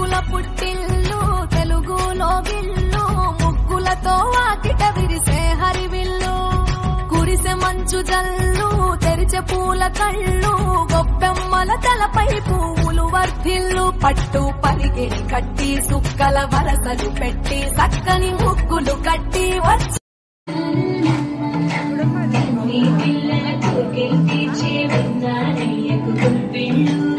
ముగ్గుల పుట్టిల్లు తెలుగులో గిల్లు ముగ్గులతో వాకిట విరిసే హరివిల్లు కురిసె మంచు జల్లు తెరిచే పూల కళ్ళు గొప్పెమ్మల తలపై పువ్వులు వర్ధిల్లు పట్టు పరిగిడి కట్టి సుక్కల వరసలు పెట్టి చక్కని ముగ్గులు కట్టి వచ్చి మీ పిల్లలకు గెలిపించే ఉన్నానయ్యకు గుర్పిళ్ళు